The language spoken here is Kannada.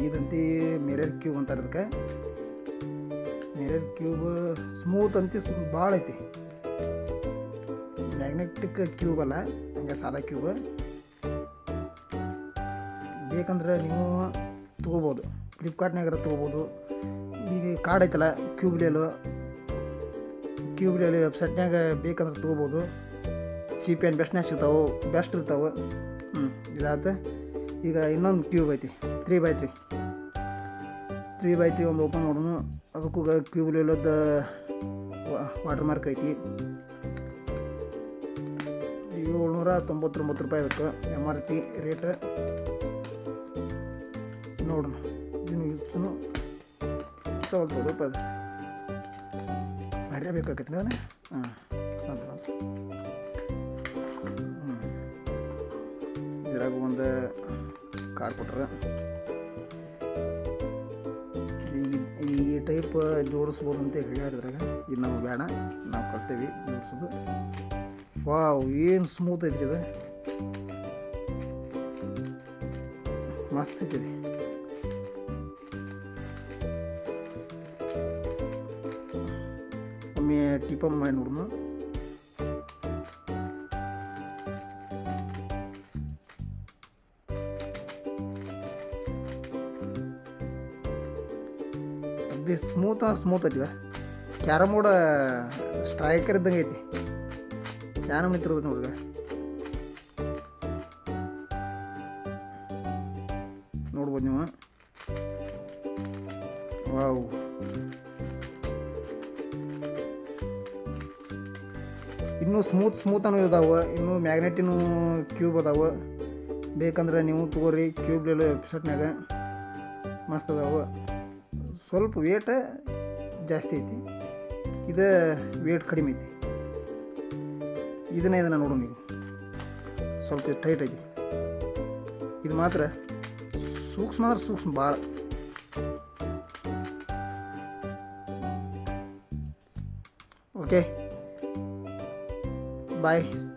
ಇದಂತಿ ಮಿರರ್ ಕ್ಯೂಬ್ ಅಂತಾರೆ ಅದಕ್ಕೆ ಮಿರರ್ ಕ್ಯೂಬ್ ಸ್ಮೂತ್ ಅಂತಿ ಭಾಳ ಐತಿ ಮ್ಯಾಗ್ನೆಟಿಕ್ ಕ್ಯೂಬ್ ಅಲ್ಲ ಹಂಗೆ ಸಾದಾ ಕ್ಯೂಬ್ ಬೇಕಂದ್ರೆ ನೀವು ತೊಗೋಬೋದು ಫ್ಲಿಪ್ಕಾರ್ಟ್ನಾಗಾರ ತೊಗೋಬೋದು ಈಗ ಕಾರ್ಡ್ ಐತಲ್ಲ ಕ್ಯೂಬ್ಲೇಲು ಕ್ಯೂಬ್ಲೇಲು ವೆಬ್ಸೈಟ್ನಾಗ ಬೇಕಂದ್ರೆ ತೊಗೋಬೋದು ಚೀಪ್ ಆ್ಯಂಡ್ ಬೆಸ್ಟ್ನಾಗ ಸಿಗ್ತಾವೆ ಬೆಸ್ಟ್ ಇರ್ತಾವೆ ಹ್ಞೂ ಇದಾತ ಈಗ ಇನ್ನೊಂದು ಕ್ಯೂಬ್ ಐತಿ three by three three by three ಒಂದು ಓಪನ್ ಮಾಡೋಣ ಅದಕ್ಕೂ ಕ್ಯೂಬ್ಲೇಲದ ವಾಟರ್ ಮಾರ್ಕ್ ಐತಿ ಏಳ್ನೂರ ತೊಂಬತ್ತೊಂಬತ್ತು ರೂಪಾಯಿ ಅದಕ್ಕೆ ಎಮ್ ಆರ್ ಪಿ ರೇಟ್ ನೋಡೋಣ ಇದನ್ನು ಯೂಸ್ನು ಸ್ವಲ್ಪ ರೂಪಾಯಿ ಅದು ಭಾರಿ ಬೇಕಾಗೈತಿ ನಾನು ಹಾಂ ಹ್ಞೂ ಇದ್ರಾಗ ಒಂದು ಕಾರ್ಡ್ ಕೊಟ್ರೆ ಈ ಈ ಟೈಪ್ ಜೋಡಿಸ್ಬೋದು ಅಂತ ಹೇಳ್ಯಾರ ಇದ್ರಾಗ ಇದು ನಾವು ಬೇಡ ನಾವು ಕಲ್ತೇವಿ ಜೋಡಿಸೋದು ವಾವ್ ಏನು ಸ್ಮೂತ್ ಐತ್ರಿ ಇದು ಮಸ್ತ್ ಐತಿ ಇದು. ಒಮ್ಮೆ ಟಿಪಮ್ ಮಾಡಿ ನೋಡೋಣ ಅಗ್ದಿ ಸ್ಮೂತ್ ಸ್ಮೂತ್ ಐತಿವ ಕ್ಯಾರಮ್ ಬೋರ್ಡ್ ಸ್ಟ್ರೈಕರ್ ಇದ್ದಂಗೆ ಐತಿ ಯಾನ ನಿಂತಿರೋದು ನೋಡ್ಗ ನೋಡ್ಬೋದು ನೀವು ವಾವ್ ಇನ್ನೂ ಸ್ಮೂತ್ ಸ್ಮೂತ್ ಅನ್ನೋ ಇದಾವೆ ಇನ್ನೂ ಮ್ಯಾಗ್ನೆಟಿನೂ ಕ್ಯೂಬ್ ಅದಾವೆ ಬೇಕಂದ್ರೆ ನೀವು ತಗೋರಿ ಕ್ಯೂಬ್ ಲೆಲ್ಲ ವೆಬ್ಸೈಟ್ನಾಗ ಮಸ್ತ್ ಅದಾವೆ ಸ್ವಲ್ಪ ವೇಟ್ ಜಾಸ್ತಿ ಐತಿ ಇದು ವೇಟ್ ಕಡಿಮೆ ಐತಿ ಇದನ್ನ ಇದನ್ನು ನೋಡು ನೀವು ಸ್ವಲ್ಪ ಟೈಟ್ ಐತಿ ಇದು ಮಾತ್ರ ಸೂಕ್ಷ್ಮ ಅಂದ್ರೆ ಸೂಕ್ಷ್ಮ ಭಾಳ ಓಕೆ ಬಾಯ್